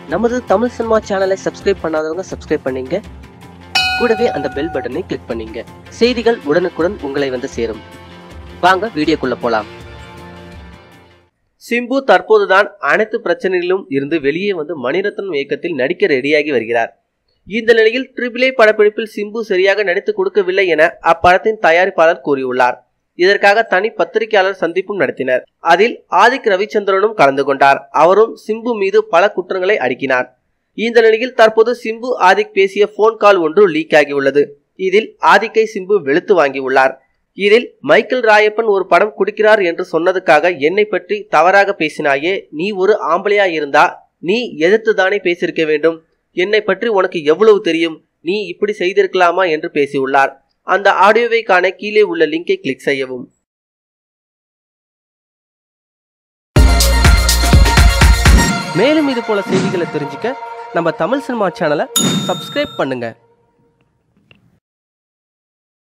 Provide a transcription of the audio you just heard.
நமது தமிழ் சினிமா சேனலை சப்ஸ்கிரைப் பண்ணாதவங்க சப்ஸ்கிரைப் பண்ணீங்க கூடவே அந்த பெல் பட்டனை கிளிக் பண்ணீங்க செய்திகள் உடனுக்குடன் உங்களை வந்து சேரும் வாங்க வீடியோக்குள்ள போலாம் சிம்பு தற்போதுதான் அனைத்து பிரச்சனைகளிலும் இருந்து வெளியே வந்து மணிரத்னம் இயக்கத்தில் நடிக்க ரெடியாகி வருகிறார் இந்த நிலையில் ட்ரிபிள் ஏ படப்பிடிப்பில் சிம்பு சரியாக நடித்து கொடுக்கவில்லை என அப்படத்தின் தயாரிப்பாளர் கூறியுள்ளார் இதற்காக தனி பத்திரிகையாளர் சந்திப்பும் நடத்தினர் அதில் ஆதிக் ரவிச்சந்திரனும் கலந்து கொண்டார் அவரும் சிம்பு மீது பல குற்றங்களை அடுக்கினார் இந்த நிலையில் தற்போது சிம்பு ஆதிக் பேசிய போன் கால் ஒன்று லீக் ஆகியுள்ளது இதில் ஆதிக்கை சிம்பு வெளுத்து வாங்கியுள்ளார் இதில் மைக்கேல் ராயப்பன் ஒரு படம் குடிக்கிறார் என்று சொன்னதுக்காக என்னை பற்றி தவறாக பேசினாயே நீ ஒரு ஆம்பளையா இருந்தா நீ எதிர்த்து தானே பேசியிருக்க வேண்டும் என்னை பற்றி உனக்கு எவ்வளவு தெரியும் நீ இப்படி செய்திருக்கலாமா என்று பேசியுள்ளார் அந்த ஆடியோவை காண கீழே உள்ள லிங்கை கிளிக் செய்யவும் மேலும் இது போல செய்திகளை தெரிஞ்சுக்க நம்ம தமிழ் சினிமா சேனலை சப்ஸ்கிரைப் பண்ணுங்க